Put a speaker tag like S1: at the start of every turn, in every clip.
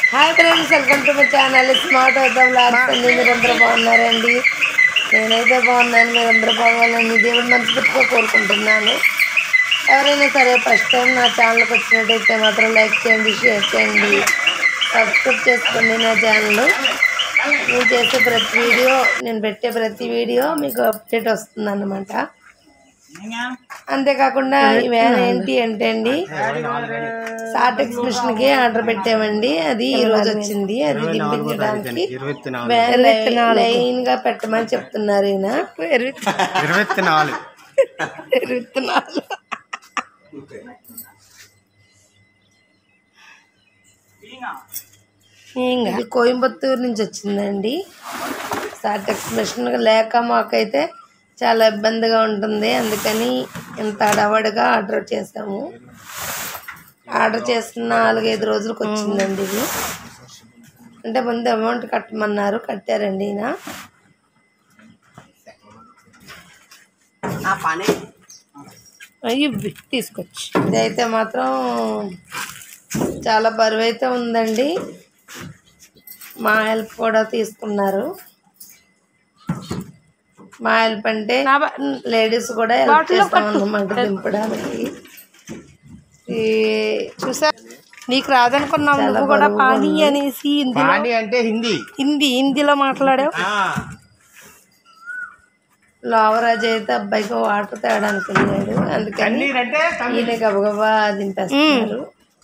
S1: Hi friends welcome to my channel smart అవుతాం last అండి మీరందరూ బాగున్నారండి నేనైతే బాగున్నాను మీరందరూ బాగోవాలని దేవుడు మనస్ఫూర్తిగా కోరుకుంటున్నాను ఎవరైనా సరే ఫస్ట్ టైం నా ఛానల్కి వచ్చినట్టయితే మాత్రం లైక్ చేయండి షేర్ చేయండి సబ్స్క్రైబ్ చేసుకోండి నా ఛానల్ నేను చేసే ప్రతి వీడియో నేను పెట్టే ప్రతి వీడియో మీకు అప్డేట్ వస్తుంది అన్నమాట అంతేకాకుండా ఇవేనా ఏంటి అంటే అండి సాట్ ఎక్స్ప్రెషన్ కి ఆర్డర్ పెట్టామండి అది ఈ రోజు వచ్చింది అది దింపించడానికి లైన్ గా పెట్టమని చెప్తున్నారు ఈయన
S2: ఇరవై నాలుగు
S1: విత్తనాలు ఇది కోయంబత్తూరు నుంచి వచ్చిందండి సాట్ ఎక్స్ప్రెషన్ లేక మాకైతే చాలా ఇబ్బందిగా ఉంటుంది అందుకని ఇంత అడవడిగా ఆర్డర్ చేసాము ఆర్డర్ చేసిన నాలుగైదు రోజులకు వచ్చిందండి ఇది అంటే ముందు అమౌంట్ కట్టమన్నారు కట్టారండి ఈయన ఇవి తీసుకొచ్చి ఇదైతే మాత్రం చాలా బరువు అయితే ఉందండి మా హెల్ప్ కూడా తీసుకున్నారు మా హెల్ప్ అంటే లేడీస్ కూడా హెల్ప్ చేస్తాం అన్నమాట దింపడానికి ఈ
S3: చూసా నీకు రాదనుకున్నావు నువ్వు కూడా పానీ అనేసి హిందీ
S2: పాణి అంటే హిందీ
S3: హిందీ హిందీలో మాట్లాడావు
S2: ఆ,
S1: లోవరాజు అయితే అబ్బాయికి వాటర్ తేడానికి వెళ్ళాడు అందుకని
S2: కన్నీరు అంటే
S1: ఈయన గబగబా దింపేస్తున్నారు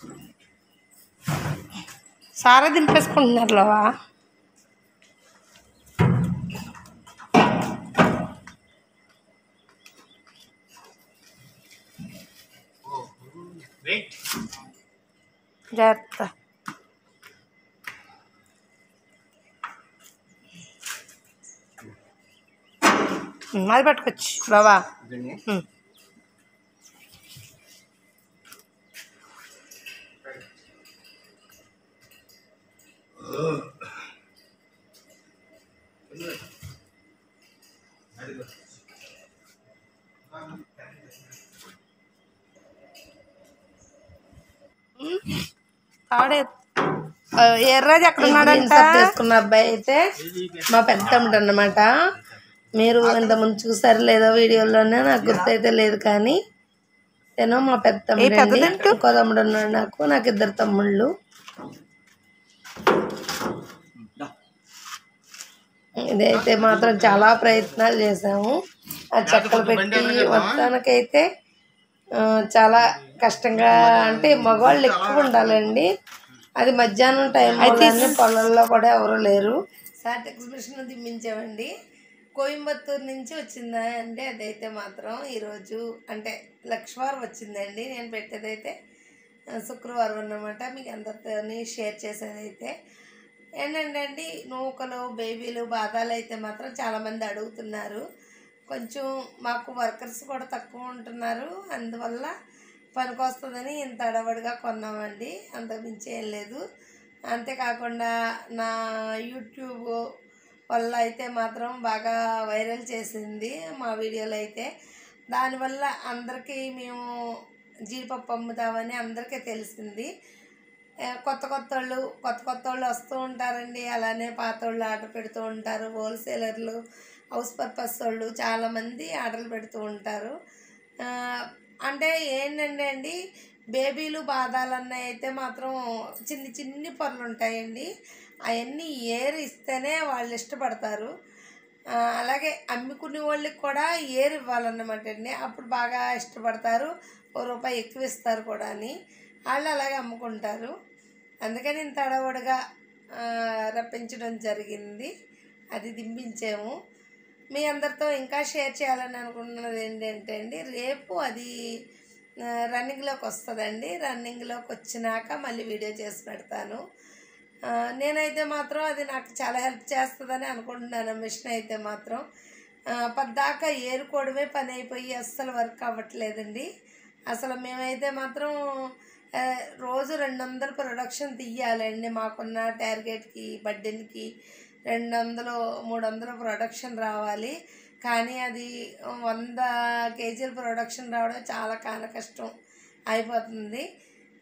S3: సారా దింపేసుకుంటున్నారు లోవా జాగ్రత్త ఉమ్, అది పట్టుకొచ్చు లోవా ఉమ్. ఆడే ఆ, ఎర్రాజు ఎక్కడ ఉన్నాడంట
S1: ఇన్సర్ట్ చేసుకున్న అబ్బాయి అయితే మా పెద్దమ్ముడు అన్నమాట మీరు ఇంత ముందు చూసారు లేదో వీడియోలోనే నాకు గుర్తయితే లేదు కానీ నేను మా పెద్ద తమ్ముడు ఇంకో తమ్ముడు ఉన్నాడు నాకు నాకు ఇద్దరు తమ్ముళ్ళు ఇదైతే మాత్రం చాలా ప్రయత్నాలు చేసాము ఆ చెక్కలు పెట్టి మొత్తానికైతే ఆ, చాలా కష్టంగా అంటే మగవాళ్ళు ఎక్కువ ఉండాలండి అది మధ్యాహ్నం టైం పొలంలో కూడా ఎవరు లేరు సాట్ ఎగ్జిబిషన్ దిమ్మించామండి కోయంబత్తూరు నుంచి వచ్చిందా అంటే అదైతే మాత్రం ఈరోజు అంటే లక్షవారం వచ్చిందండి నేను పెట్టేదైతే ఆ, శుక్రవారం అన్నమాట మీకు అందరితోని షేర్ చేసేదైతే ఏంటంటే అండి నూకలు బేబీలు బాధాలు అయితే మాత్రం చాలామంది అడుగుతున్నారు కొంచెం మాకు వర్కర్స్ కూడా తక్కువ ఉంటున్నారు అందువల్ల పనికొస్తుందని ఇంత అడవడిగా కొన్నామండి అంత మించి ఏం లేదు అంతేకాకుండా నా యూట్యూబ్ వల్ల అయితే మాత్రం బాగా వైరల్ చేసింది మా వీడియోలు అయితే దానివల్ల అందరికీ మేము జీడిపప్పు అమ్ముతామని అందరికీ తెలిసింది ఆ, కొత్త కొత్త వాళ్ళు కొత్త కొత్త వాళ్ళు వస్తూ ఉంటారండి అలానే పాత వాళ్ళు ఆర్డర్ పెడుతూ ఉంటారు హోల్సేలర్లు హౌస్ పర్పస్ వాళ్ళు చాలామంది ఆర్డర్లు పెడుతూ ఉంటారు ఆ, అంటే ఏంటంటే అండి బేబీలు బాధాలన్నీ అయితే మాత్రం చిన్ని చిన్ని పొరలు ఉంటాయండి అవన్నీ ఏరు ఇస్తేనే వాళ్ళు ఇష్టపడతారు ఆ, అలాగే అమ్ముకునే వాళ్ళకి కూడా ఏరు ఇవ్వాలన్నమాట అండి అప్పుడు బాగా ఇష్టపడతారు ఓ రూపాయి ఎక్కువ ఇస్తారు కూడా అని వాళ్ళు అలాగే అమ్ముకుంటారు అందుకని ఇంత అడవుడుగా ఆ, రప్పించడం జరిగింది అది దింపించాము మీ అందరితో ఇంకా షేర్ చేయాలని అనుకుంటున్నది ఏంటంటే అండి రేపు అది ఆ, రన్నింగ్లోకి వస్తుందండి రన్నింగ్లోకి వచ్చినాక మళ్ళీ వీడియో చేసి పెడతాను ఆ, నేనైతే మాత్రం అది నాకు చాలా హెల్ప్ చేస్తుందని అనుకుంటున్నాను మిషన్ అయితే మాత్రం ఆ, పద్దాకా ఏరుకోవడమే పని అయిపోయి అస్సలు వర్క్ అవ్వట్లేదండి అసలు మేమైతే మాత్రం ఆ, రోజు రెండు వందలు ప్రొడక్షన్ తీయాలండి మాకున్న టార్గెట్కి బడ్డెన్కి రెండు వందలు మూడు వందలు ప్రొడక్షన్ రావాలి కానీ అది వంద కేజీల ప్రొడక్షన్ రావడం చాలా కాన కష్టం అయిపోతుంది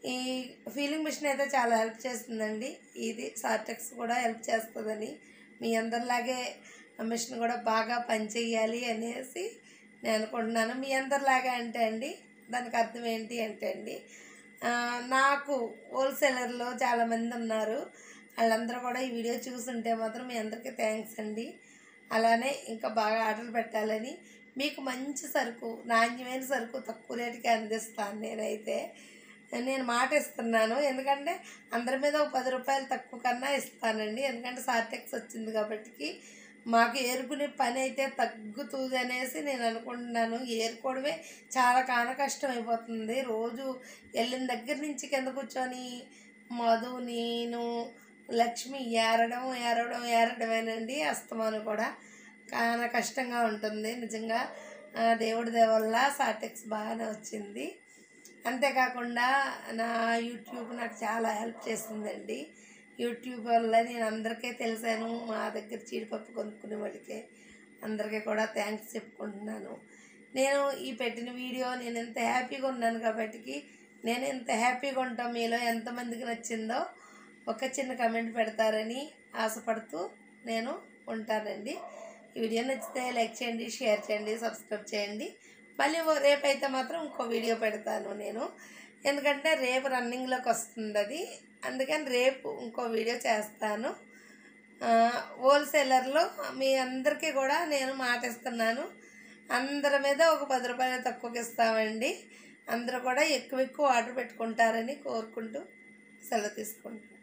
S1: ఈ ఫీలింగ్ మిషన్ అయితే చాలా హెల్ప్ చేస్తుందండి ఇది సార్టెక్స్ కూడా హెల్ప్ చేస్తుందని మీ అందరిలాగే ఆ మిషన్ కూడా బాగా పనిచేయాలి అనేసి నేను అనుకుంటున్నాను మీ అందరిలాగా అంటే అండి దానికి అర్థం ఏంటి అంటే అండి ఆ, నాకు హోల్సేలర్లో చాలామంది ఉన్నారు వాళ్ళందరూ కూడా ఈ వీడియో చూస్తుంటే మాత్రం మీ అందరికీ థ్యాంక్స్ అండి అలానే ఇంకా బాగా ఆర్డర్ పెట్టాలని మీకు మంచి సరుకు నాణ్యమైన సరుకు తక్కువ రేటుకి అందిస్తాను నేనైతే నేను మాట ఇస్తున్నాను ఎందుకంటే అందరి మీద ఒక పది రూపాయలు తక్కువ కన్నా ఇస్తానండి ఎందుకంటే సార్టెక్స్ వచ్చింది కాబట్టి మాకు ఏరుకునే పని అయితే తగ్గుతుంది అనేసి నేను అనుకుంటున్నాను ఏరుకోవడమే చాలా కాన కష్టం అయిపోతుంది రోజు వెళ్ళిన దగ్గర నుంచి కింద కూర్చొని మధు నేను లక్ష్మి ఏరడం ఏరడం ఏరడమేనండి అస్తమాను కూడా చాలా కష్టంగా ఉంటుంది నిజంగా ఆ, దేవుడి దయ వల్ల సాటెక్స్ బాగానే వచ్చింది అంతేకాకుండా నా యూట్యూబ్ నాకు చాలా హెల్ప్ చేసిందండి యూట్యూబ్ వల్ల నేను అందరికీ తెలిసాను మా దగ్గర జీడిపప్పు కొనుక్కునే వాళ్ళకే అందరికీ కూడా థ్యాంక్స్ చెప్పుకుంటున్నాను నేను ఈ పెట్టిన వీడియో నేను ఎంత హ్యాపీగా ఉన్నాను కాబట్టి నేను ఎంత హ్యాపీగా ఉంటాం మీలో ఎంతమందికి నచ్చిందో ఒక చిన్న కమెంట్ పెడతారని ఆశపడుతూ నేను ఉంటానండి ఈ వీడియో నచ్చితే లైక్ చేయండి షేర్ చేయండి సబ్స్క్రైబ్ చేయండి మళ్ళీ ఓ- రేపైతే మాత్రం ఇంకో వీడియో పెడతాను నేను ఎందుకంటే రేపు రన్నింగ్లోకి వస్తుంది అది అందుకని రేపు ఇంకో వీడియో చేస్తాను ఆ, హోల్సేలర్లో మీ అందరికీ కూడా నేను మాటిస్తున్నాను అందరి మీద ఒక పది రూపాయలు తక్కువకి ఇస్తామండి అందరూ కూడా ఎక్కువ ఎక్కువ ఆర్డర్ పెట్టుకుంటారని కోరుకుంటూ సెలవు తీసుకుంటాను